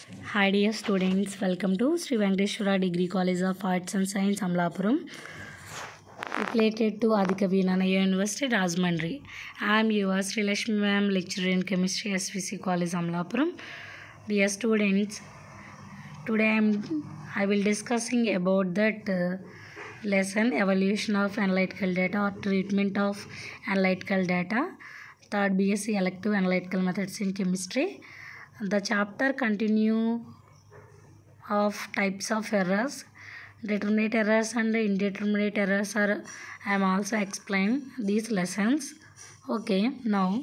Hi dear students, welcome to Sri Venkateshwara Degree College of Arts and Science Amlapuram related to Adikavi Nanaya University Rajmandri. I am yours Sri Lakshmi ma'am lecturer in chemistry SVC College Amlapuram. Dear students, today I am I will discussing about that uh, lesson evolution of analytical data or treatment of analytical data third BSc elective analytical methods in chemistry the chapter continue of types of errors determinate errors and indeterminate errors are i am also explain these lessons okay now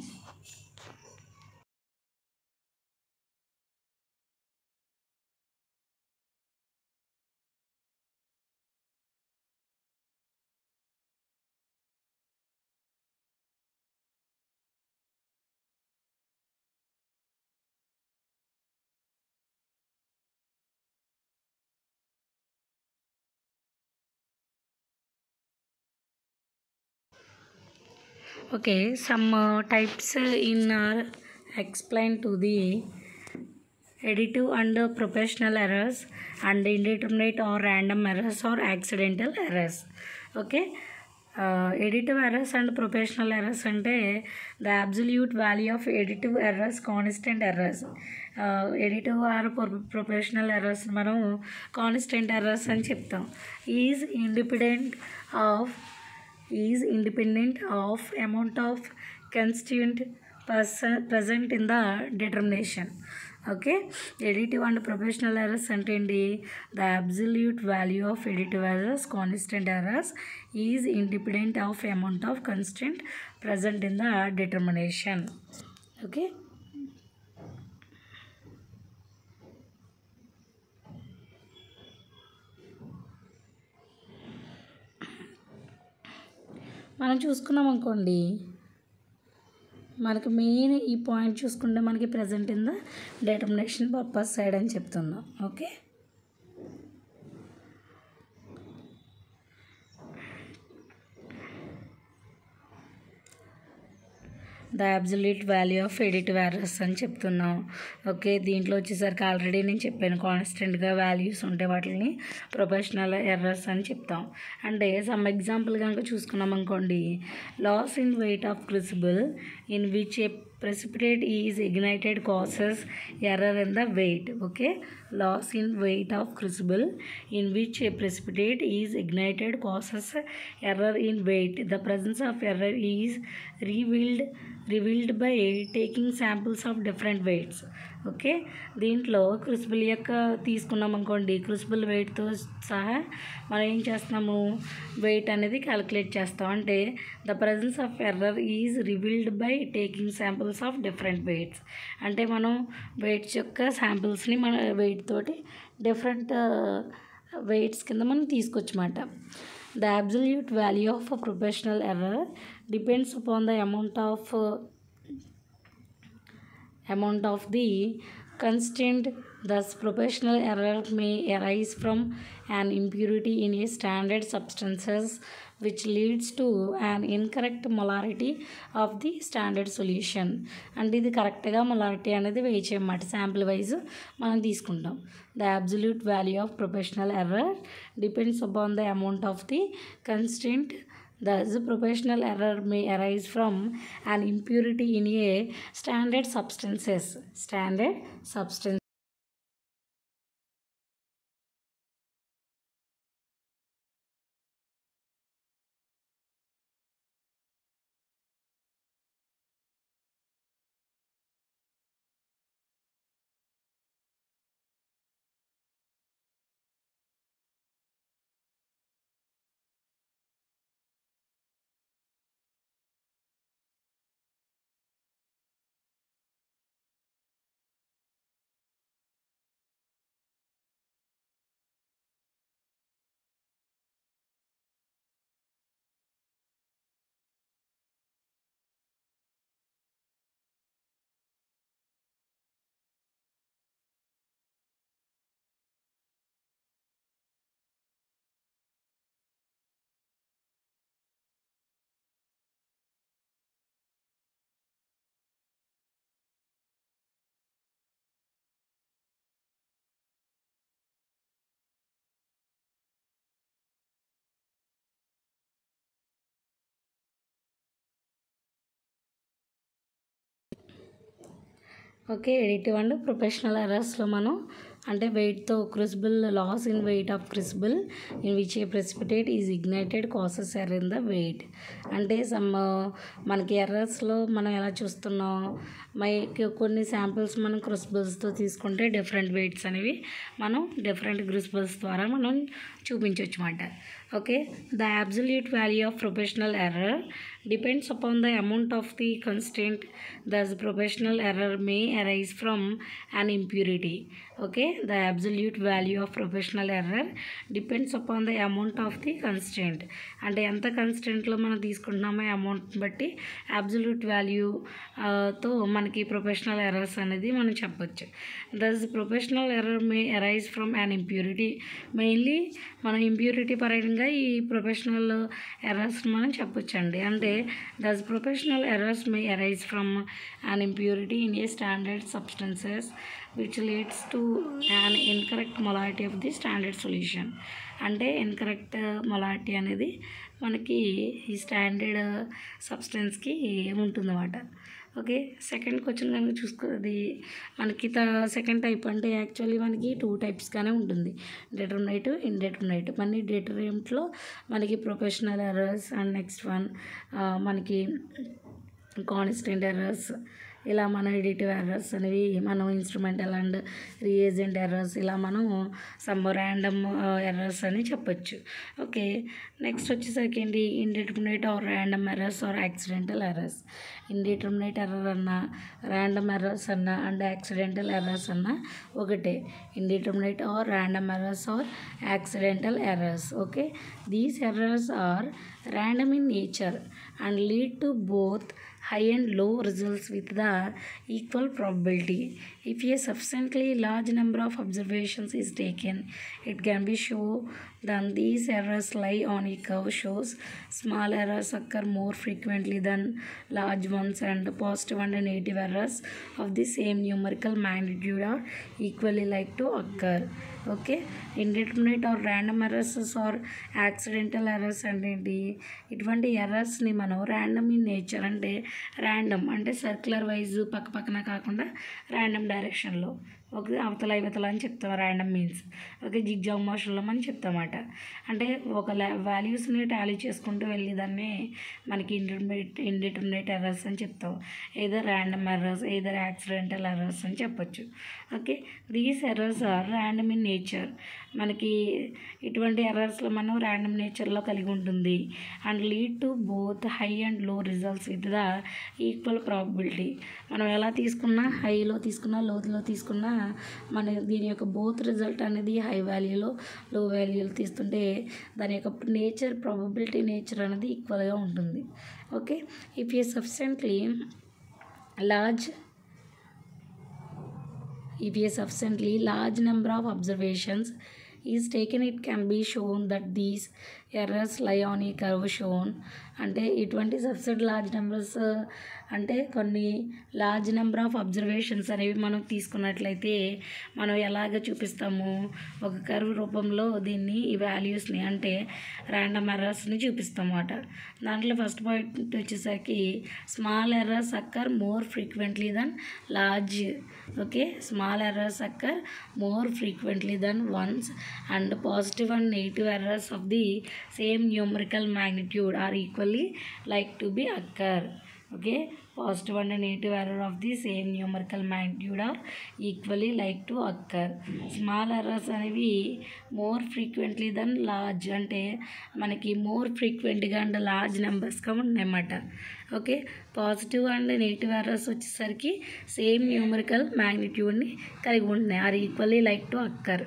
okay some uh, types uh, in are explained to the additive and uh, proportional errors and indeterminate or random errors or accidental errors okay uh, additive errors and proportional errors అంటే the absolute value of additive errors constant errors uh, additive or proportional errors మనం constant errors అని చెప్తాం is independent of is independent of amount of constituent person present in the determination okay additive and professional errors అంటే ఏంటి the absolute value of additive errors constant errors is independent of amount of constant present in the determination okay మనం చూసుకున్నాం అనుకోండి మనకి main ఈ point చూసుకుంటే మనకి present in the determination purpose side అని చెప్తున్నాం okay the absolute value of additive errors అని చెప్తున్నాం ఓకే దీంట్లో వచ్చేసరికి ఆల్రెడీ నేను చెప్పాను కాన్స్టెంట్గా వాల్యూస్ ఉంటే వాటిని ప్రొఫెషనల్ ఎర్రర్స్ అని చెప్తాం అంటే సమ్ ఎగ్జాంపుల్ కనుక చూసుకున్నాం అనుకోండి loss in weight of crucible in which a precipitate is ignited causes error in the weight okay loss in weight of crucible in which a precipitate is ignited causes error in weight the presence of error is revealed revealed by taking samples of different weights okay దీంట్లో crucible యొక్క తీసుకున్నాం అనుకోండి క్రుసిబుల్ వెయిట్తో సహా మనం ఏం చేస్తున్నాము wait అనేది calculate చేస్తాం అంటే the presence of error is revealed by taking samples of different weights అంటే మనం వెయిట్స్ యొక్క శాంపిల్స్ని మన వెయిట్ తోటి డిఫరెంట్ వెయిట్స్ కింద మనం తీసుకొచ్చమాట the absolute value of professional error depends upon the amount of amount of the constant thus proportional error may arise from an impurity in a standard substances which leads to an incorrect molarity of the standard solution అంటే ఇది కరెక్ట్గా molarity అనేది వేయచేయమాట sample wise మనం తీసుకుంటాం the absolute value of professional error depends upon the amount of the constant Thus, professional error may arise from an impurity in a standard substances. Standard substance. Okay additive and professional ఎర్రర్స్లో మనం అంటే వెయిట్తో crucible loss in weight of crucible in which a precipitate is ignited causes er in the weight అంటే some మనకి ఎర్రర్స్లో మనం ఎలా చూస్తున్నాం మై కొన్ని శాంపిల్స్ మనం క్రిసిబుల్స్తో తీసుకుంటే డిఫరెంట్ వెయిట్స్ అనేవి మనం డిఫరెంట్ క్రిసిబుల్స్ ద్వారా మనం చూపించవచ్చు అన్నమాట okay the absolute value of professional error depends upon the amount of the constraint thus professional error may arise from an impurity okay the absolute value of professional error depends upon the amount of the constraint అంటే ఎంత కన్స్టెంట్లో మనం తీసుకుంటున్నామో amount బట్టి absolute value తో మనకి professional errors అనేది మనం చెప్పొచ్చు thus professional error may arise from an impurity mainly మనం ఇంప్యూరిటీ పరంగా ఈ ప్రొఫెషనల్ ఎర్రర్స్ మనం చెప్పొచ్చండి అంటే thus professional errors may arise from an impurity in a standard substances which leads to an incorrect molarity of the standard solution అంటే incorrect molarity అనేది మనకి ఈ స్టాండర్డ్ సబ్స్టెన్స్కి ఉంటుందన్నమాట ఓకే సెకండ్ క్వశ్చన్ కనుక చూసుకోది మనకి త సెకండ్ టైప్ అంటే actually మనకి టూ టైప్స్గానే ఉంటుంది డెటర్మినేట్ ఇండెటర్మినేట్ మన డెటర్మినేట్లో మనకి professional errors and next one మనకి కాన్స్టెంట్ ఎర్రర్స్ ఇలా మన ఎడిటివ్ ఎర్రర్స్ అనేవి మనం ఇన్స్ట్రుమెంటల్ అండ్ రియేజెంట్ ఎర్రర్స్ ఇలా మనం సమ్ ర్యాండమ్ ఎర్రర్స్ అని చెప్పొచ్చు ఓకే నెక్స్ట్ వచ్చేసరికి ఏంటి indeterminate or random errors or accidental errors indeterminate error అన్న ర్యాండమ్ ఎర్రర్స్ అన్న అండ్ యాక్సిడెంటల్ ఎర్రర్స్ అన్న ఒకటే indeterminate or random errors or accidental errors okay these errors are random in nature and lead to both high and low results with the equal probability. If a sufficiently large number of observations is taken, it can be shown that these errors lie on a curve shows small errors occur more frequently than large ones and positive and negative errors of the same numerical magnitude are equally like to occur. Okay indeterminate or random errors or accidental errors అంటే ఏంటి ఇటువంటి ఎర్రర్స్ని మనం random in nature అంటే random అంటే circular wise పక్క పక్కన కాకుండా ర్యాండమ్ డైరెక్షన్లో ఓకే అవతల ఇవతల అని చెప్తాం ర్యాండమ్ మీన్స్ ఓకే జిగ్జాగ్ మోషన్లో మనం చెప్తామట అంటే ఒక వాల్యూస్ని టాలీ చేసుకుంటూ వెళ్ళి దాన్ని మనకి ఇంటర్మీడియట్ ఇండిటర్మినేట్ ఎర్రర్స్ అని చెప్తాం either random errors either accidental errors అని చెప్పొచ్చు okay these errors are random in nature మనకి ఇటువంటి ఎర్రర్స్లో మనం ర్యాండమ్ నేచర్లో కలిగి ఉంటుంది and lead to both high and low results with the equal probability మనం ఎలా తీసుకున్నా హైలో తీసుకున్నా లోతులో తీసుకున్నా మన దీని యొక్క బోత్ రిజల్ట్ అనేది హై వాల్యూలో లో వాల్యూలో తీస్తుంటే దాని యొక్క నేచర్ ప్రాబబిలిటీ నేచర్ అనేది ఈక్వల్గా ఉంటుంది okay if a sufficiently large if a sufficiently large number of observations is taken it can be shown that these errors lie on a curve shown అంటే ఇటువంటి సబ్సెట్ లార్జ్ నెంబర్స్ అంటే కొన్ని large number of observations అనేవి మనం తీసుకున్నట్లయితే మనం ఎలాగ చూపిస్తాము ఒక కర్వ్ రూపంలో దీన్ని ఈ వాల్యూస్ని అంటే ర్యాండమ్ ఎర్రర్స్ని చూపిస్తాం అన్నమాట దాంట్లో ఫస్ట్ పాయింట్ వచ్చేసరికి small errors occur more frequently than large okay small errors occur more frequently than ones and positive and negative errors of the same numerical magnitude are equally like to be occur okay positive and negative error of the same numerical magnitude are equally like to occur small errors అనేవి more frequently than large అంటే మనకి more ఫ్రీక్వెంట్గా and large నెంబర్స్గా ఉన్నాయన్నమాట okay positive and negative errors వచ్చేసరికి same numerical మ్యాగ్నిట్యూడ్ని కలిగి ఉంటున్నాయి are equally like to occur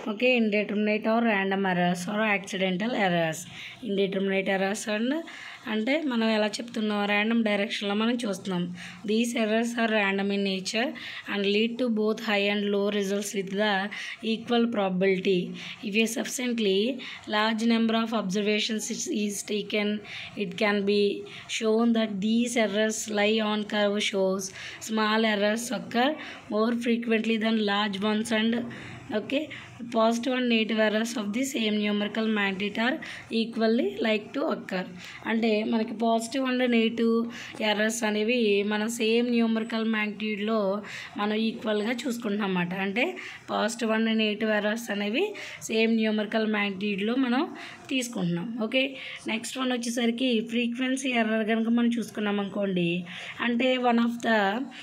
okay indeterminate or random errors or accidental errors indeterminate errors and అంటే మనం ఎలా చెప్తున్నాం ర్యాండమ్ డైరెక్షన్లో మనం చూస్తున్నాం these errors are random in nature and lead to both high and low results with the equal probability if A sufficiently large number of observations is, is taken it can be shown that these errors lie on curve shows small errors occur more frequently than large ones and okay positive and negative errors of the same numerical magnitude are equally like to occur అంటే మనకి positive and negative errors అనేవి మనం same numerical మ్యాగ్నిట్యూడ్లో మనం ఈక్వల్గా చూసుకుంటున్నాం అన్నమాట అంటే పాజిటివ్ అండ్ నెగిటివ్ ఎర్రర్స్ అనేవి సేమ్ న్యూమరికల్ మ్యాగ్నిట్యూడ్లో మనం తీసుకుంటున్నాం ఓకే నెక్స్ట్ వన్ వచ్చేసరికి ఫ్రీక్వెన్సీ ఎర్రర్ కనుక మనం చూసుకున్నాం అనుకోండి అంటే వన్ ఆఫ్ ద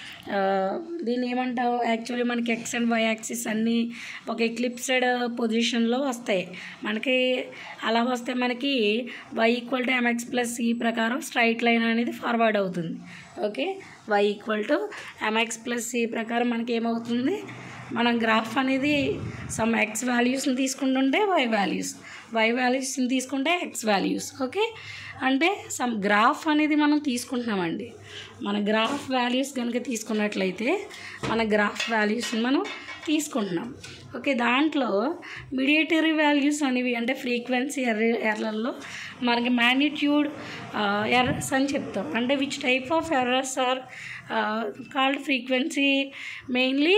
దీన్ని ఏమంటావు యాక్చువల్లీ మనకి ఎక్స్ అండ్ వై యాక్సిస్ అన్నీ ఒక ఎక్లిప్సెడ్ పొజిషన్లో వస్తాయి మనకి అలా వస్తే మనకి y equal to m x plus ఈ ప్రకారం స్ట్రైట్ లైన్ అనేది ఫార్వర్డ్ అవుతుంది okay y equal to m x plus ఈ ప్రకారం మనకి ఏమవుతుంది మనం గ్రాఫ్ అనేది సమ్ ఎక్స్ వాల్యూస్ని తీసుకుంటుంటే వై వాల్యూస్ వై వాల్యూస్ని తీసుకుంటే ఎక్స్ వాల్యూస్ ఓకే అంటే సమ్ గ్రాఫ్ అనేది మనం తీసుకుంటున్నామండి మన గ్రాఫ్ వాల్యూస్ కనుక తీసుకున్నట్లయితే మన గ్రాఫ్ వాల్యూస్ని మనం తీసుకుంటున్నాం ఓకే దాంట్లో మిడియేటరీ వాల్యూస్ అనేవి అంటే ఫ్రీక్వెన్సీ ఎర్ర ఎర్రర్లో మనకి మ్యాగ్నిట్యూడ్ ఎర్రర్స్ అని చెప్తాం అంటే which type of errors are called frequency mainly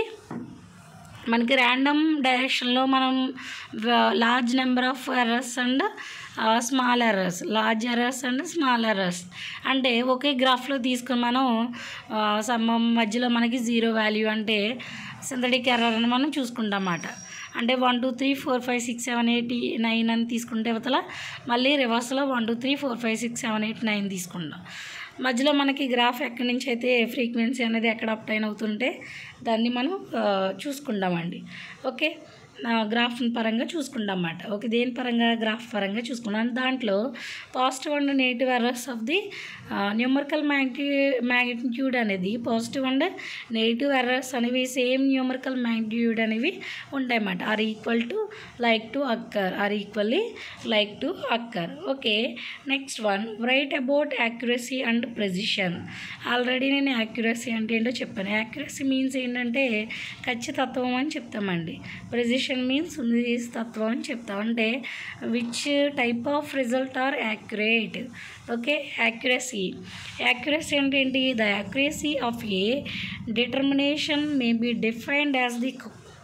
మనకి ర్యాండమ్ డైరెక్షన్లో మనం large number of errors and small errors large errors and small errors అంటే ఒకే గ్రాఫ్లో తీసుకుని మనం ఆ, సమ మధ్యలో మనకి జీరో వాల్యూ అంటే సింథటిక్ ఎర్రర్ అని మనం చూసుకుంటాం అన్నమాట అంటే one two three four five six seven eight nine అని తీసుకుంటే అవతల మళ్ళీ రివర్స్లో one two three four five six seven eight nine తీసుకుంటాం మధ్యలో మనకి గ్రాఫ్ ఎక్కడి నుంచి అయితే ఫ్రీక్వెన్సీ అనేది ఎక్కడ అప్టైన్ అవుతుంటే దాన్ని మనం ఆ, చూసుకుంటామండి ఓకే నా గ్రాఫ్ పరంగా చూసుకుంటాం అన్నమాట ఓకే దేని పరంగా గ్రాఫ్ పరంగా చూసుకున్నాం దాంట్లో positive and negative errors of the numerical magni magnitude అనేది పాజిటివ్ అండ్ నెగిటివ్ ఎర్రర్స్ అనేవి సేమ్ న్యూమరికల్ మ్యాగ్నిట్యూడ్ అనేవి ఉంటాయన్నమాట are equal to like to occur or equally like to occur okay next one right about accuracy and precision already నేను accuracy అంటే ఏంటో చెప్పాను accuracy means ఏంటంటే ఖచ్చితత్వం అని చెప్తామండి ప్రెసిషన్ మీన్స్ తత్వం అని చెప్తాం అంటే which type of result are accurate okay accuracy accuracy అంటే ఏంటి the accuracy of a determination may be defined as the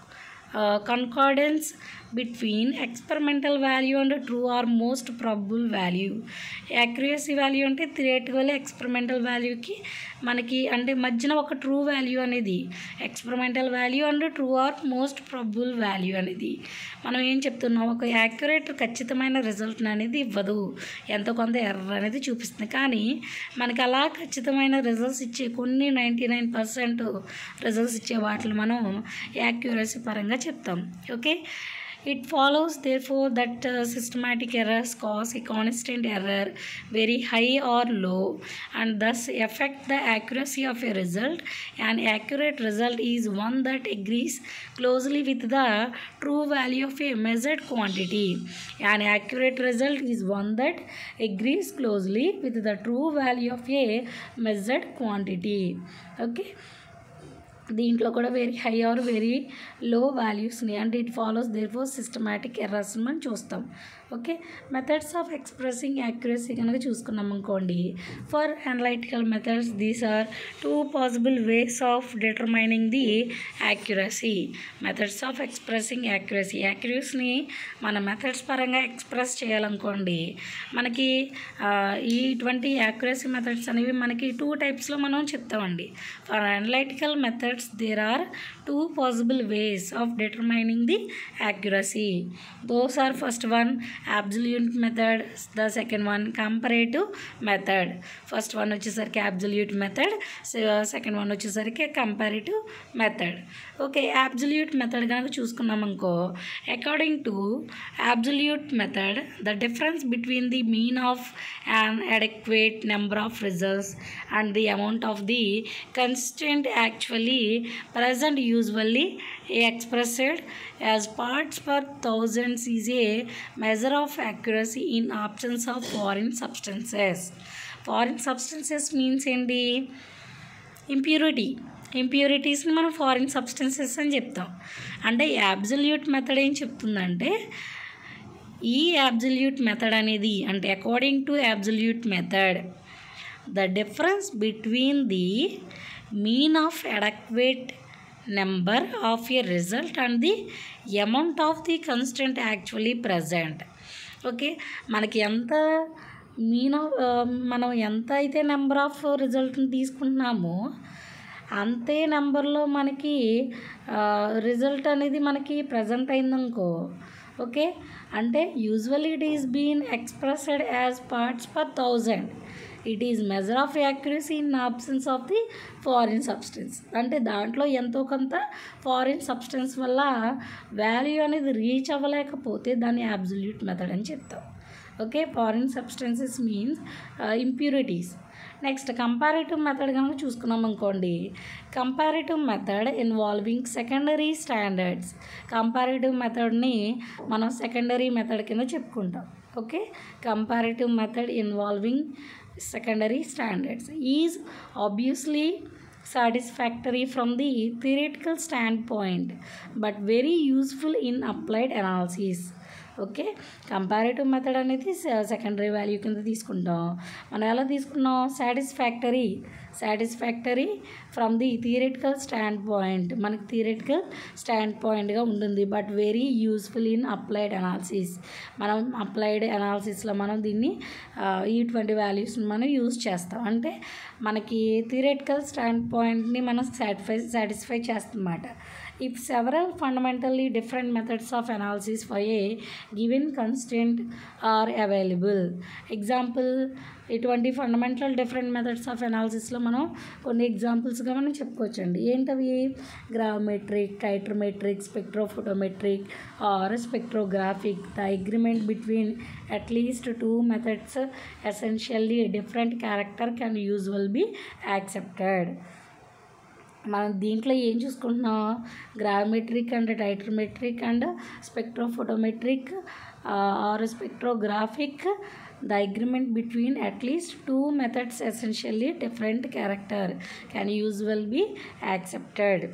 concordance between experimental value and true or most probable value accuracy value అంటే theoretical experimental వాల్యూకి మనకి అంటే మధ్యన ఒక true value అనేది experimental value and true or most probable value అనేది మనం ఏం చెప్తున్నాం ఒక యాక్యురేట్ ఖచ్చితమైన రిజల్ట్ అనేది ఇవ్వదు ఎంతో కొంత ఎర్రర్ అనేది చూపిస్తుంది కానీ మనకి అలా ఖచ్చితమైన రిజల్ట్స్ ఇచ్చే కొన్ని నైంటీ నైన్ పర్సెంట్ రిజల్ట్స్ ఇచ్చే వాటిని మనం యాక్యురసీ పరంగా చెప్తాం okay It follows, therefore, that uh, systematic errors cause a constant error, very high or low, and thus affect the accuracy of a result. An accurate result is one that agrees closely with the true value of a measured quantity. An accurate result is one that agrees closely with the true value of a measured quantity. Okay. దీంట్లో కూడా very high are very low వాల్యూస్ని అంటే it follows therefore systematic errors మనం చూస్తాం okay methods of expressing accuracy కనుక చూసుకున్నాం అనుకోండి for analytical methods these are two possible ways of determining the accuracy methods of expressing accuracy యాక్యురసీని మన methods పరంగా ఎక్స్ప్రెస్ చేయాలనుకోండి మనకి ఆ, ఈ ఇటువంటి యాక్యురసీ మెథడ్స్ అనేవి మనకి టూ టైప్స్లో మనం చెప్తామండి for analytical methods there are two possible ways of determining the accuracy those are first one absolute method the second one comparative method first one వచ్చేసరికి అబ్జల్యూట్ మెథడ్ సెకండ్ వన్ వచ్చేసరికి comparative method okay absolute method కనుక చూసుకున్నాం అనుకో according to absolute method the difference between the mean of an adequate number of results and the amount of the constant actually present usually expressed as parts per thousands is a measure of accuracy in absence of foreign substances foreign substances means ఏంటి impurity ఇంప్యూరిటీస్ని మనం foreign substances అని చెప్తాం అంటే absolute method ఏం చెప్తుందంటే ఈ absolute method అనేది అంటే according to absolute method the difference between the mean of adequate number of a result and the amount of the constant actually present okay మనకి ఎంత మీన్ ఆఫ్ మనం ఎంత అయితే నెంబర్ ఆఫ్ రిజల్ట్ని తీసుకుంటున్నామో అంతే నెంబర్లో మనకి రిజల్ట్ అనేది మనకి ప్రజెంట్ అయిందనుకో ఓకే అంటే usual it is been expressed as parts per thousand it is measure of accuracy in absence of the foreign substance అంటే దాంట్లో ఎంతో కొంత ఫారిన్ సబ్స్టెన్స్ వల్ల వాల్యూ అనేది రీచ్ అవ్వలేకపోతే దాన్ని అబ్జల్యూట్ మెథడ్ అని చెప్తాం okay foreign substances means impurities next comparative method కనుక చూసుకున్నాం అనుకోండి comparative method involving secondary standards comparative మెథడ్ని మనం సెకండరీ మెథడ్ కింద చెప్పుకుంటాం okay comparative method involving secondary standards is obviously satisfactory from the theoretical standpoint but very useful in applied analysis okay comparative method అనేది secondary value కింద తీసుకుంటాం మనం ఎలా తీసుకున్నాం satisfactory satisfactory from the theoretical stand point మనకి theoretical stand పాయింట్గా ఉంటుంది but very useful in applied analysis మనం అప్లైడ్ అనాలిసిస్లో మనం దీన్ని ఇటువంటి వాల్యూస్ని మనం యూజ్ చేస్తాం అంటే మనకి థియరిటికల్ స్టాండ్ పాయింట్ని మనం సాటిస్ఫై సాటిస్ఫై చేస్తామన్నమాట if several fundamentally different methods of analysis for a given constraint are available example ఇటువంటి ఫండమెంటల్ డిఫరెంట్ మెథడ్స్ ఆఫ్ అనాలిసిస్లో మనం కొన్ని ఎగ్జాంపుల్స్గా మనం చెప్పుకోవచ్చండి ఏంటవి gravimetric titrimetric spectrophotometric or spectrographic the agreement between at least two methods essentially different character can usual be accepted మనం దీంట్లో ఏం చూసుకుంటున్నాం gravimetric and titrimetric and spectrophotometric or spectrographic the agreement between at least two methods essentially different character can usual be accepted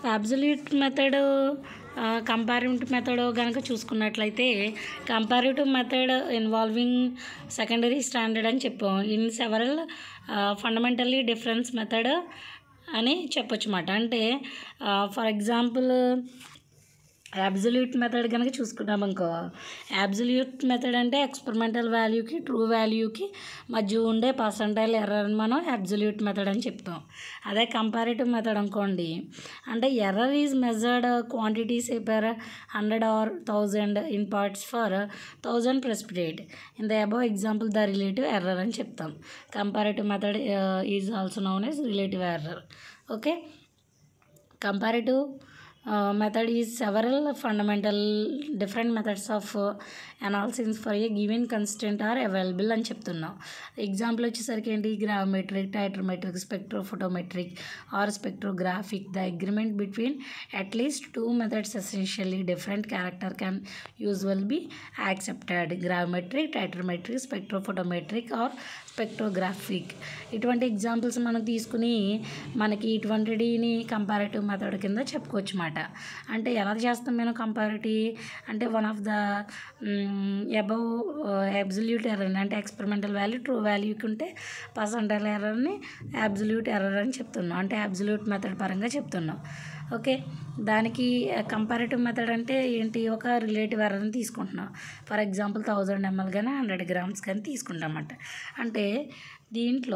absolute method comparative method కనుక చూసుకున్నట్లయితే comparative method involving secondary standard అని చెప్పాం in several fundamentally difference method అని చెప్పొచ్చు అన్నమాట అంటే for example absolute method కనుక చూసుకున్నాం అనుకో అబ్జల్యూట్ మెథడ్ అంటే ఎక్స్పెరిమెంటల్ వాల్యూకి ట్రూ వాల్యూకి మధ్య ఉండే పర్సంటైల్ ఎర్రర్ అని మనం అబ్జల్యూట్ మెథడ్ అని చెప్తాం అదే కంపారిటివ్ మెథడ్ అనుకోండి అంటే error is measured quantities per hundred or thousand in parts for thousand precipitate in the above example the relative error అని చెప్తాం comparative method is also known as relative error okay comparative uh, method is several fundamental different methods of uh, analysis for a given constant are available అని చెప్తున్నాం example వచ్చేసరికి ఏంటి gravimetric titrimetric spectrophotometric or spectrographic the agreement between at least two methods essentially different character can usual be accepted gravimetric titrimetric spectrophotometric or spectrographic ఇటువంటి examples మనం తీసుకుని మనకి ఇటువంటిని comparative method కింద చెప్పుకోవచ్చు అన్నమాట అంటే ఎలా చేస్తాం మేము కంపారిటివ్ అంటే one of the above absolute error అంటే ఎక్స్పెరిమెంటల్ వాల్యూ ట్రూ వాల్యూకి ఉంటే పర్సంటైల్ ఎర్రర్ని అబ్జల్యూట్ ఎర్రర్ అని చెప్తున్నాం అంటే అబ్జల్యూట్ మెథడ్ పరంగా చెప్తున్నాం ఓకే దానికి కంపారిటివ్ మెథడ్ అంటే ఏంటి ఒక రిలేటివ్ ఎర్రర్ని తీసుకుంటున్నాం ఫర్ ఎగ్జాంపుల్ థౌజండ్ ఎంఎల్ కానీ హండ్రెడ్ గ్రామ్స్ కానీ తీసుకుంటామన్నమాట అంటే దీంట్లో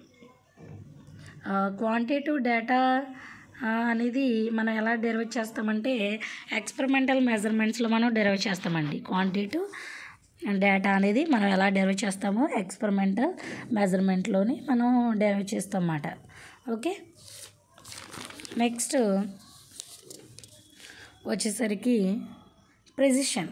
క్వాంటిటివ్ డేటా అనేది మనం ఎలా డెరివేట్ చేస్తామంటే ఎక్స్పెరిమెంటల్ మెజర్మెంట్స్లో మనం డెరివేట్ చేస్తామండి క్వాంటిటివ్ డేటా అనేది మనం ఎలా డెరివేట్ చేస్తామో ఎక్స్పెరిమెంటల్ మెజర్మెంట్లోని మనం డెరివేట్ చేస్తాం అన్నమాట ఓకే నెక్స్ట్ వచ్చేసరికి ప్రెసిషన్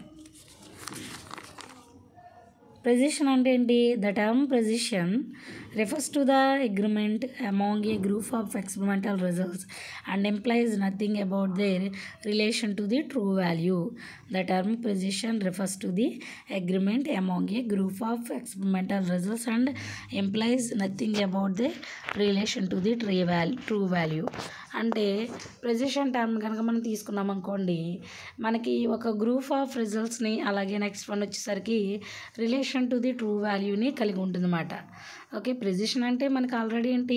ప్రెసిషన్ అంటే ఏంటి the term precision refers to the agreement among a group of experimental results and implies nothing about their relation to the true value. The term precision refers to the agreement among a group of experimental results and implies nothing about their relation to the true value. True value. అంటే precision term కనుక మనం తీసుకున్నాం అనుకోండి మనకి ఒక group of రిజల్ట్స్ని అలాగే next one వచ్చేసరికి రిలేషన్ టు ది ట్రూ వాల్యూని కలిగి ఉంటుందన్నమాట ఓకే ప్రెసిషన్ అంటే మనకి ఆల్రెడీ ఏంటి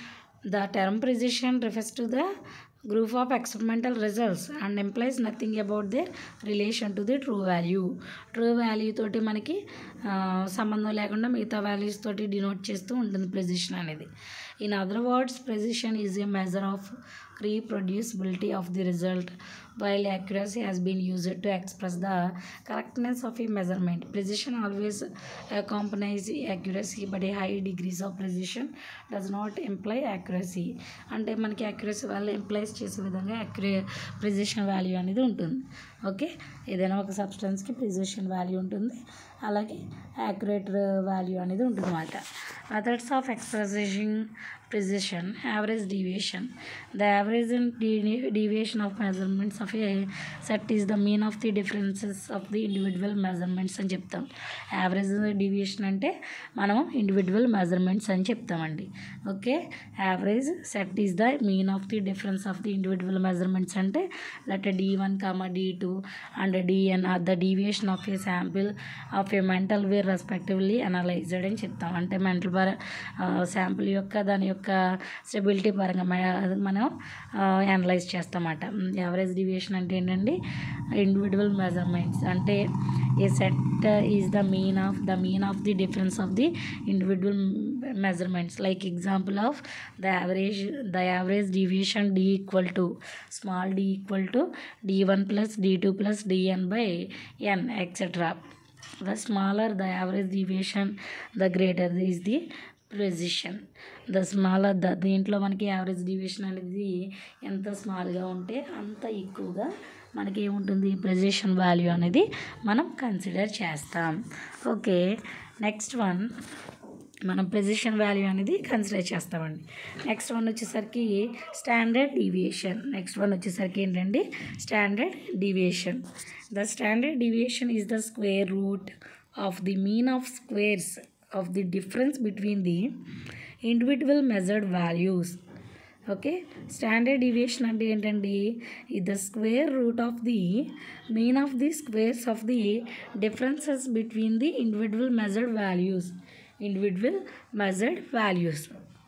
the term precision refers to the group of experimental results and employs nothing about the relation to the true value true value తోటి మనకి ఆ, సంబంధం లేకుండా మిగతా వాల్యూస్ తోటి డినోట్ చేస్తూ ఉంటుంది ప్రెసిషన్ అనేది in other words precision is a measure of reproducibility of the result while accuracy has been used to express the correctness of a measurement precision always accompanies accuracy but a high degrees of precision does not imply accuracy అంటే మనకి accuracy వల్ల employees చేసే విధంగా accurate ప్రిజిషన్ value అనేది ఉంటుంది okay ఏదైనా ఒక సబ్స్టెన్స్కి ప్రిజిషన్ value ఉంటుంది అలాగే యాక్యురేట్ వాల్యూ అనేది ఉంటుంది అన్నమాట methods of expressing precision average deviation the average and de- deviation of measurements of a set is the mean of the differences of the individual measurements అని చెప్తాం యావరేజ్ డీవియేషన్ అంటే మనం individual measurements అని చెప్తామండి okay average set is the mean of the difference of the individual measurements అంటే let D one comma D two and D N are the deviation of a sample of a metal were respectively analysed అని చెప్తాం అంటే mental పర sample యొక్క దాని యొక్క stability పరంగా మ- అది మనం అనలైజ్ చేస్తామన్నమాట యావరేజ్ డివియేషన్ అంటే ఏంటండి ఇండివిజువల్ మెజర్మెంట్స్ అంటే a set is the mean of the mean of the difference of the individual measurements like example of the average the average deviation D equal to small D equal to D one plus D two plus D N by N etcetera the smaller the average deviation the greater is the precision the smaller the దీంట్లో మనకి average deviation అనేది ఎంత స్మాల్గా ఉంటే అంత ఎక్కువగా మనకి ఏముంటుంది precision value అనేది మనం కన్సిడర్ చేస్తాం ఓకే నెక్స్ట్ వన్ మనం ప్రెసిషన్ వాల్యూ అనేది కన్సిడర్ చేస్తామండి నెక్స్ట్ వన్ వచ్చేసరికి స్టాండర్డ్ డీవియేషన్ నెక్స్ట్ వన్ వచ్చేసరికి ఏంటండి standard deviation the standard deviation is the square root of the mean of squares of the difference between the individual measured values okay standard deviation అంటే ఏంటండి the square root of the mean of the squares of the differences between the individual measured values individual measured values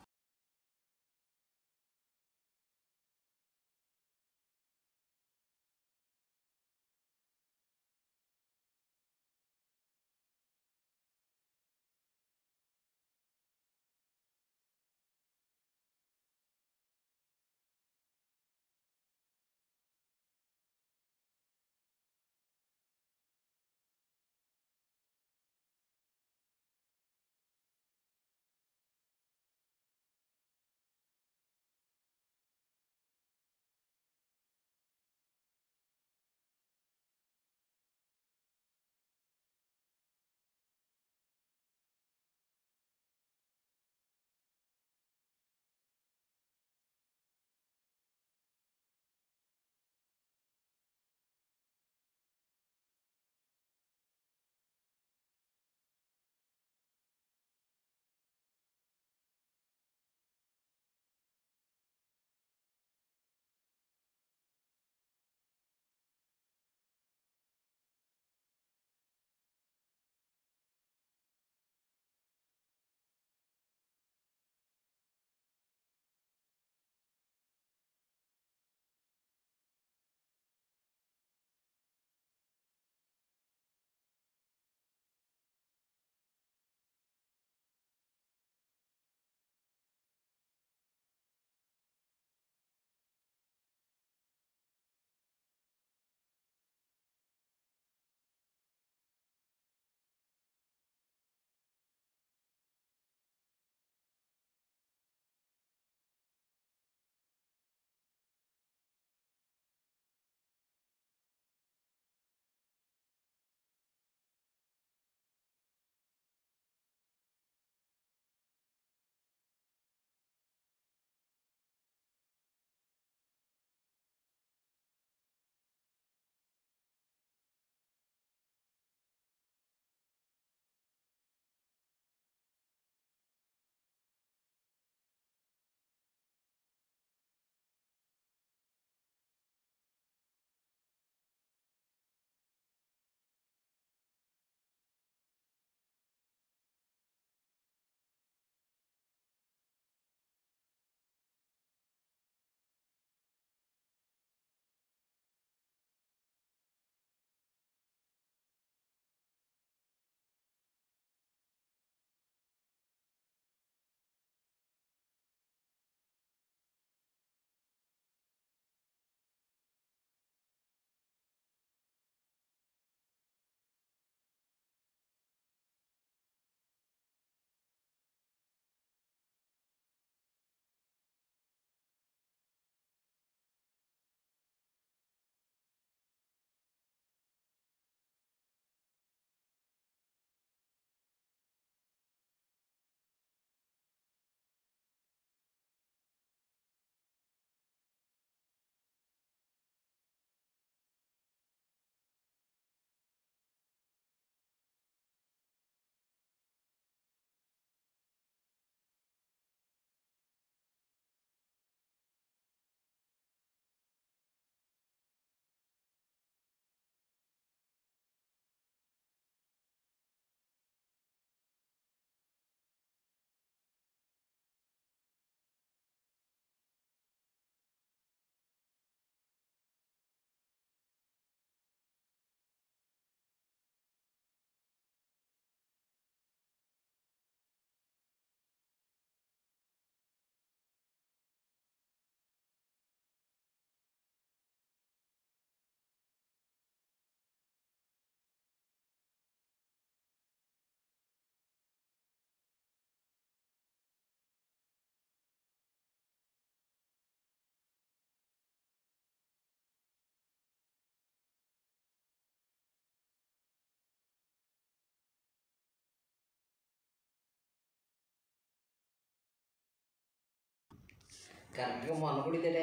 కరెక్ట్గా మొన్న కూడా ఇదే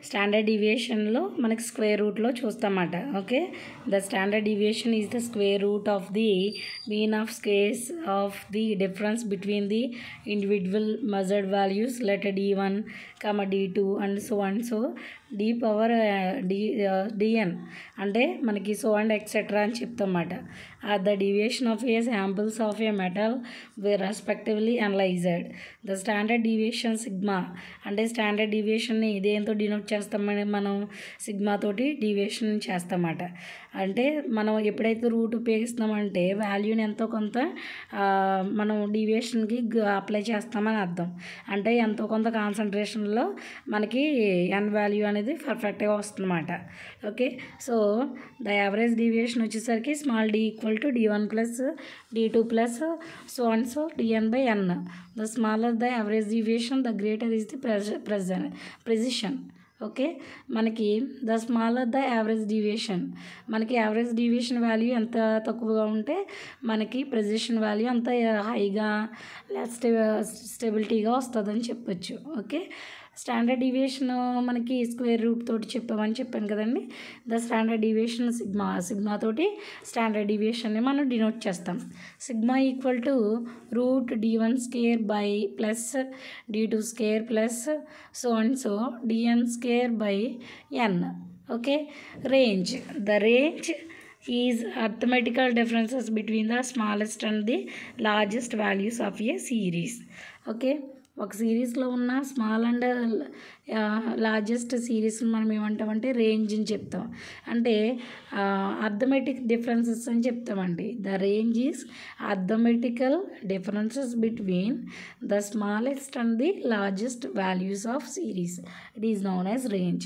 standard డివియేషన్లో మనకి square రూట్లో చూస్తామన్నమాట okay the standard deviation is the square root of the mean of squares of the difference between the individual measured values let D one comma D two and so and so D power D D N అంటే మనకి so and etcetera అని చెప్తామన్నమాట the deviation of a samples of a metal respectively analysed the standard deviation sigma అంటే standard డివియేషన్ని దేంతో denote చేస్తామని మనం sigma తోటి డివియేషన్ చేస్తామన్నమాట అంటే మనం ఎప్పుడైతే రూట్ ఉపయోగిస్తున్నామంటే వాల్యూని ఎంతో కొంత ఆ, మనం డివియేషన్కి అప్లై చేస్తామని అర్థం అంటే ఎంతో కొంత కాన్సన్ట్రేషన్లో మనకి ఎన్ వాల్యూ అనేది పర్ఫెక్ట్గా వస్తుందన్నమాట okay so the average deviation వచ్చేసరికి small D equal to D one plus D two plus so and so D N by N the smaller the average deviation the greater is the pre precision precision okay మనకి the smaller the average deviation మనకి average deviation value ఎంత తక్కువగా ఉంటే మనకి ప్రెజిషన్ value అంత హైగా స్టె స్టెబిలిటీగా వస్తుందని చెప్పొచ్చు ఓకే స్టాండర్డ్ డివియేషన్ మనకి స్క్వేర్ రూట్ తోటి చెప్పామని చెప్పాను కదండి the standard deviation sigma sigma తోటి స్టాండర్డ్ డివియేషన్ని మనం డినోట్ చేస్తాం sigma equal to root D one square by plus D two square plus so and so D N square by N okay range the range is arithmetical differences between the smallest and the largest values of a series okay ఒక సిరీస్లో ఉన్న small and largest series మనం ఏమంటామంటే range అని చెప్తాం అంటే arithmetic differences అని చెప్తామండి the range is arithmetical differences between the smallest and the largest values of series it is known as range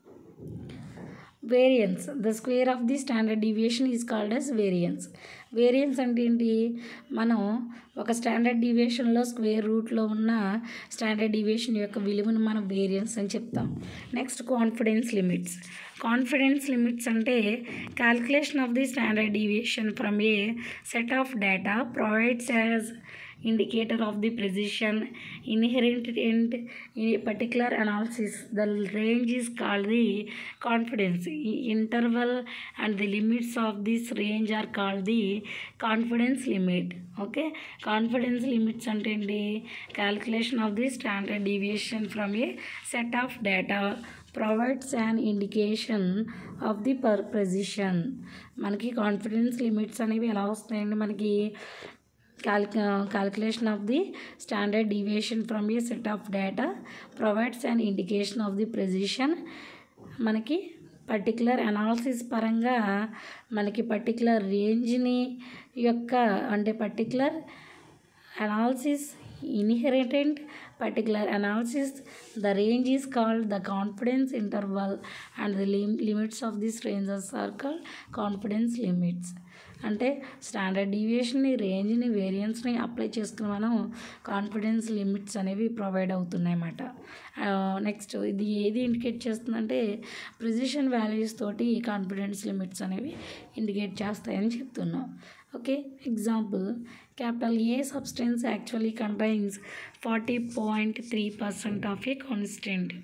variance the square of the standard deviation is called as variance variance అంటే ఏంటి మనం ఒక standard డివియేషన్లో square రూట్లో ఉన్న standard deviation యొక్క విలువను మనం variance అని చెప్తాం next confidence limits confidence limits అంటే calculation of the standard deviation from a set of data provides as indicator of the precision inherent in in a particular analysis the range is called the confidence I- interval and the limits of this range are called the confidence limit okay confidence limits అంటే ఏంటి calculation of the standard deviation from a set of data provides an indication of the per precision మనకి confidence limits అనేవి ఎలా వస్తాయండి మనకి calc- uh, calculation of the standard deviation from a set of data provides an indication of the precision మనకి particular analysis పరంగా మనకి particular రేంజ్ని యొక్క అంటే particular analysis inherent particular analysis the range is called the confidence interval and the limits of this ranges are called confidence limits అంటే standard డీవియేషన్ని రేంజ్ని వేరియన్స్ని అప్లై చేసుకుని మనం కాన్ఫిడెన్స్ లిమిట్స్ అనేవి ప్రొవైడ్ అవుతున్నాయి అన్నమాట నెక్స్ట్ ఇది ఏది ఇండికేట్ చేస్తుందంటే ప్రిజిషన్ వాల్యూస్ తోటి కాన్ఫిడెన్స్ లిమిట్స్ అనేవి ఇండికేట్ చేస్తాయని చెప్తున్నాం okay example capital A substance actually contains forty point three percent of a constant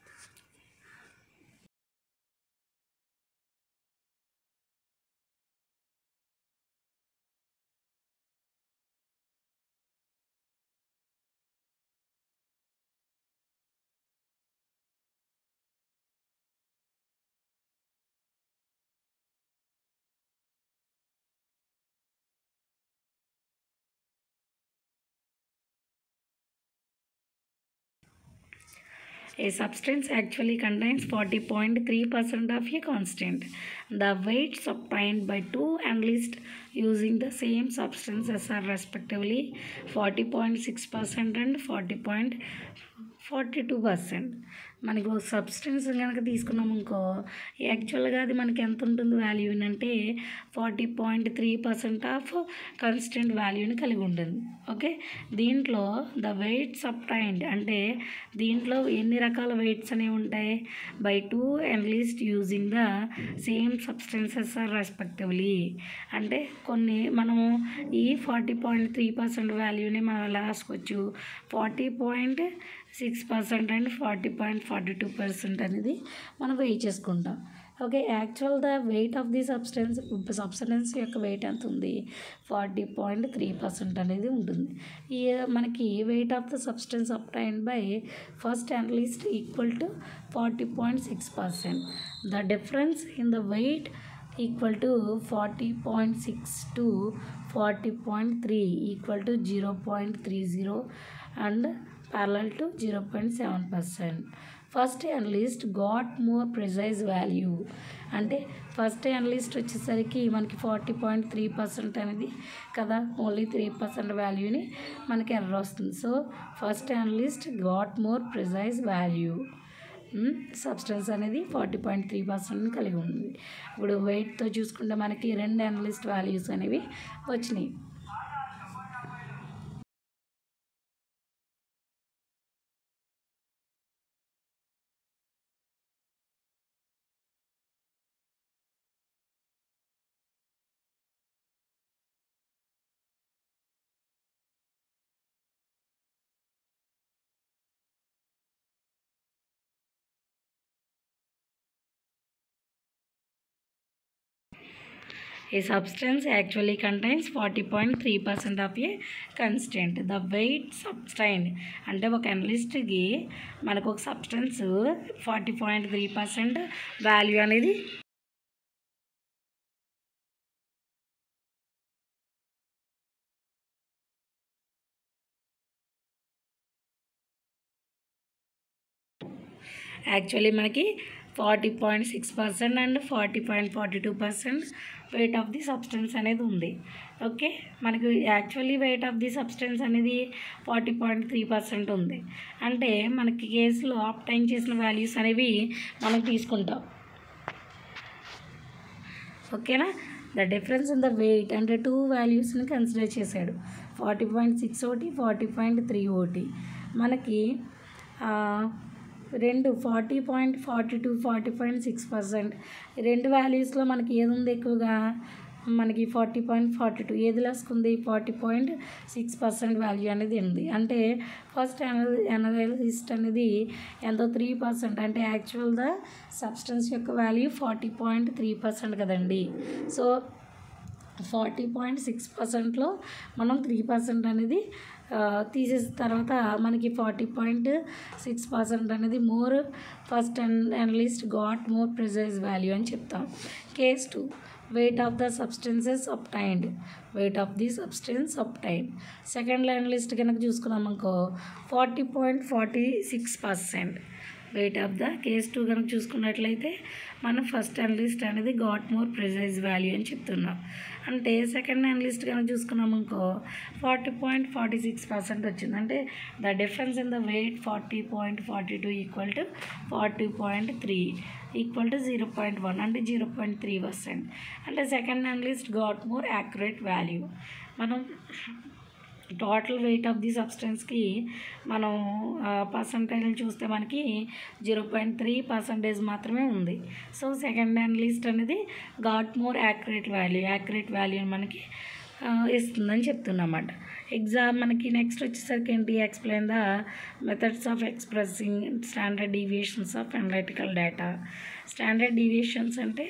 A substance actually contains 40.3% of a constant. The weights obtained by two analysts using the same substances are respectively 40.6% and 40.42%. మనకు ఒక substance కనుక తీసుకున్నాం అనుకో యాక్చువల్గా అది మనకి ఎంత ఉంటుంది వాల్యూ అంటే forty point three percent of constant వాల్యూని కలిగి ఉంటుంది ఓకే దీంట్లో ద వెయిట్స్ అప్టైండ్ అంటే దీంట్లో ఎన్ని రకాల వెయిట్స్ అనేవి ఉంటాయి by two analyst using the same substances are respectively అంటే కొన్ని మనము ఈ ఫార్టీ పాయింట్ త్రీ పర్సెంట్ వాల్యూని మనం ఎలా రాసుకోవచ్చు forty point six percent and forty point forty two percent అనేది మనం వెయిట్ చేసుకుంటాం okay actual the weight of the substance substance యొక్క వెయిట్ ఎంత ఉంది ఫార్టీ పాయింట్ త్రీ పర్సెంట్ అనేది ఉంటుంది ఈ మనకి weight of the substance obtain by first analyst equal to forty point six percent the difference in the weight equal to forty point six to forty point three equal to zero point three zero and parallel to 0.7 percent first analyst got more precise value అంటే first analyst వచ్చేసరికి మనకి forty point three percent అనేది కదా only three percent వాల్యూని మనకి error వస్తుంది so first analyst got more precise value substance అనేది forty point three percent కలిగి ఉంది ఇప్పుడు వెయిట్తో చూసుకుంటే మనకి రెండు అనలిస్ట్ వాల్యూస్ అనేవి వచ్చినాయి A substance actually contains 40.3% of a constant. The weight substance అంటే ఒక అనలిస్ట్కి మనకు ఒక substance forty point three percent value అనేది యాక్చువల్లీ మనకి forty point six percent and forty point forty two percent weight of the substance అనేది ఉంది okay మనకి actually weight of the substance అనేది ఫార్టీ పాయింట్ త్రీ పర్సెంట్ ఉంది అంటే మనకి కేసులో ఆప్టైన్ చేసిన వాల్యూస్ అనేవి మనం తీసుకుంటాం ఓకేనా the difference in the weight అంటే టూ వాల్యూస్ని కన్సిడర్ చేశాడు ఫార్టీ పాయింట్ సిక్స్ ఒకటి ఫార్టీ పాయింట్ త్రీ ఒకటి మనకి ఆ, రెండు forty point forty two forty point six percent రెండు వాల్యూస్లో మనకి ఏది ఉంది ఎక్కువగా మనకి ఫార్టీ పాయింట్ ఫార్టీ టూ ఏది లెస్కుంది forty point six percent value అనేది ఉంది అంటే ఫస్ట్ ఎనలిస్ట్ అనేది ఎంతో త్రీ పర్సెంట్ అంటే యాక్చువల్ ద సబ్స్టెన్స్ యొక్క value forty point three percent కదండి సో ఫార్టీ పాయింట్ సిక్స్ పర్సెంట్లో మనం త్రీ పర్సెంట్ అనేది ఆ, తీసేసిన తర్వాత మనకి ఫార్టీ పాయింట్ సిక్స్ పర్సెంట్ అనేది more first and analyst got more precise value అని చెప్తాం case two weight of the substances obtained weight of the substance obtain second analyst కనుక చూసుకున్నాం అనుకో forty point forty six percent weight of the case two కనుక చూసుకున్నట్లయితే మనం first analyst అనేది got more precise value అని చెప్తున్నాం అంటే సెకండ్ అనలిస్ట్ కనుక చూసుకున్నాం అనుకో forty point forty six percent వచ్చింది అంటే the difference in the weight forty point forty two equal to forty point three equal to zero point one అంటే జీరో పాయింట్ త్రీ పర్సెంట్ అంటే second analyst got more accurate value మనం total weight of the సబ్స్టెన్స్కి మనం percentage చూస్తే మనకి zero point three percentage మాత్రమే ఉంది so second hand list అనేది got more accurate value accurate value మనకి ఆ, ఇస్తుందని చెప్తున్నమాట ఎగ్జామ్ మనకి నెక్స్ట్ వచ్చేసరికి ఏంటి explain the methods of expressing standard deviations of analytical data standard deviations అంటే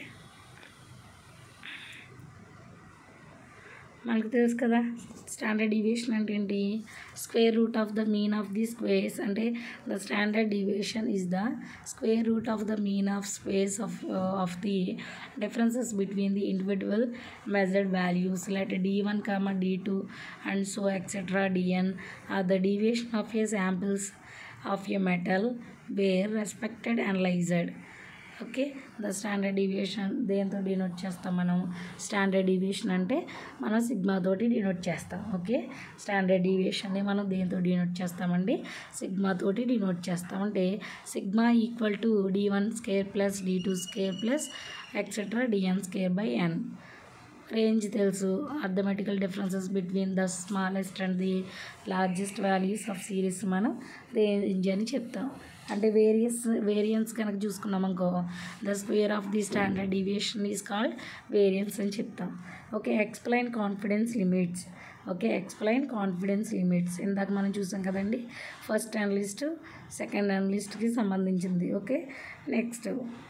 మనకు తెలుసు కదా స్టాండర్డ్ డీవియేషన్ అంటే ఏంటి square root of the mean of the squares అంటే the standard deviation is the square root of the mean of space of of the differences between the individual measured values like d one comma D two and so etcetera d n are the deviation of a samples of a metal were respected analysed okay the standard deviation దేంతో denote చేస్తాం మనం standard deviation అంటే మనం sigma తోటి denote చేస్తాం okay standard డీవియేషన్ని మనం దేంతో denote చేస్తామండి సిగ్మా తోటి డినోట్ చేస్తాం అంటే sigma equal to D one square plus D two square plus etcetera d n square by n range తెలుసు arithmetical differences between the smallest and the largest values of series మనం range అని చెప్తాం అంటే various variance కనుక చూసుకున్నాం అనుకో the square of the standard deviation is called variance అని చెప్తాం okay explain confidence limits okay explain confidence limits ఇందాక మనం చూసాం కదండి ఫస్ట్ అనలిస్ట్ సెకండ్ అనలిస్ట్కి సంబంధించింది ఓకే నెక్స్ట్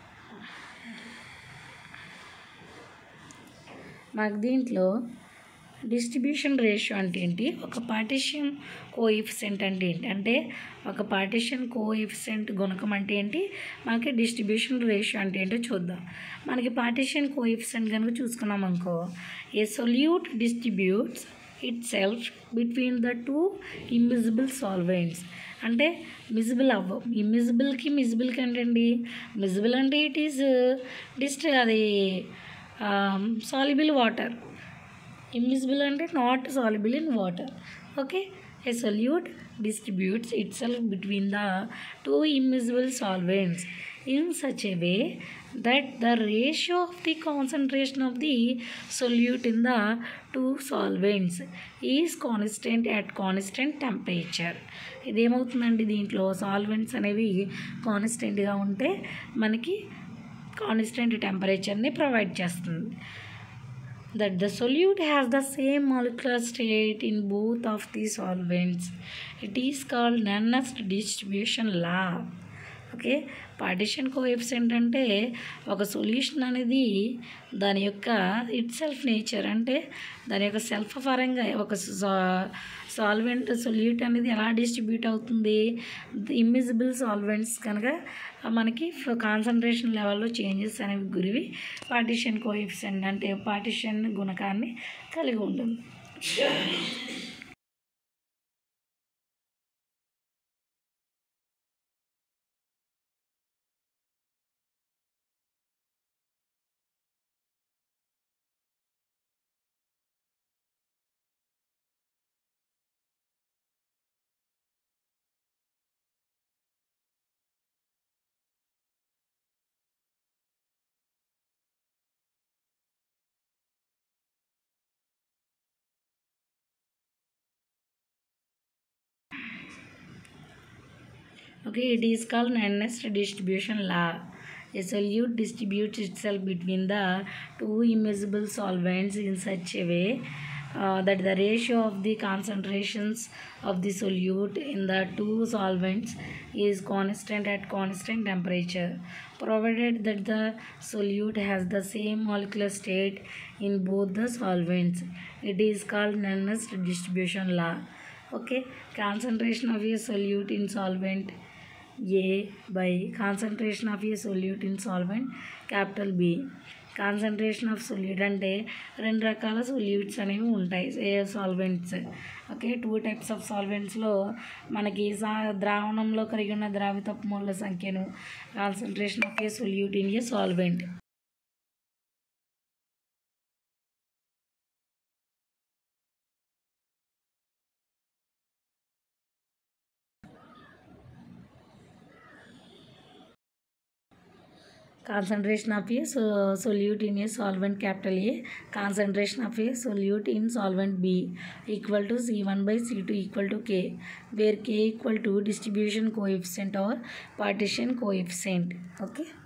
మాకు దీంట్లో డిస్ట్రిబ్యూషన్ రేషియో అంటే ఏంటి ఒక పార్టిషన్ కోఎఫిషియంట్ అంటే ఏంటి అంటే ఒక పార్టిషన్ కోఎఫిషియంట్ గుణకం అంటే ఏంటి మనకి డిస్ట్రిబ్యూషన్ రేషియో అంటే ఏంటో చూద్దాం మనకి పార్టిషన్ కోఎఫిషియంట్ కనుక చూసుకున్నాం అనుకో a solute distributes itself between the two invisible solvents అంటే మిజిబుల్ అవ్వ ఇన్విజిబుల్కి మిజిబుల్కి ఏంటండి మిజిబుల్ అంటే ఇట్ ఈస్ డిస్ట్ అది సాల్యుబుల్ వాటర్ ఇన్విజిబుల్ అంటే not soluble in water okay a solute distributes itself between the two invisible solvents in such a way that the ratio of the concentration of the solute in the two solvents is constant at constant temperature ఇదేమవుతుందండి దీంట్లో solvents అనేవి కాన్స్టెంట్గా ఉంటే మనకి constant టెంపరేచర్ని provide చేస్తుంది that the solute has the same molecular state in both of the solvents. It is called Nernst distribution law. Okay partition coefficient అంటే ఒక సొల్యూషన్ అనేది దాని యొక్క ఇట్ సెల్ఫ్ నేచర్ అంటే దాని యొక్క సెల్ఫ్ పరంగా ఒక సాల్వెంట్ సొల్యూట్ అనేది ఎలా డిస్ట్రిబ్యూట్ అవుతుంది ఇమ్మిజిబుల్ సాల్వెంట్స్ కనుక మనకి కాన్సన్ట్రేషన్ లెవెల్లో చేంజెస్ అనేవి గురివి పార్టిషన్ కోఎఫిషియంట్ అంటే పార్టిషన్ గుణకాన్ని కలిగి ఉంటుంది Okay, it is called Nernst distribution law. A solute distributes itself between the two immiscible solvents in such a way uh, that the ratio of the concentrations of the solute in the two solvents is constant at constant temperature, provided that the solute has the same molecular state in both the solvents. It is called Nernst distribution law. Okay, concentration of a solute in solvent A by concentration of a solute in solvent capital B. Concentration of solute అంటే రెండు రకాల solutes అనేవి ఉంటాయి a solvents okay two types of సాల్వెంట్స్లో మనకి సా ద్రావణంలో కలిగి ఉన్న ద్రావితపు మూల సంఖ్యను concentration of a solute in a solvent concentration of a so- solute in a solvent capital A concentration of a solute in solvent B equal to C1 by C2 equal to K where K equal to distribution coefficient or partition coefficient okay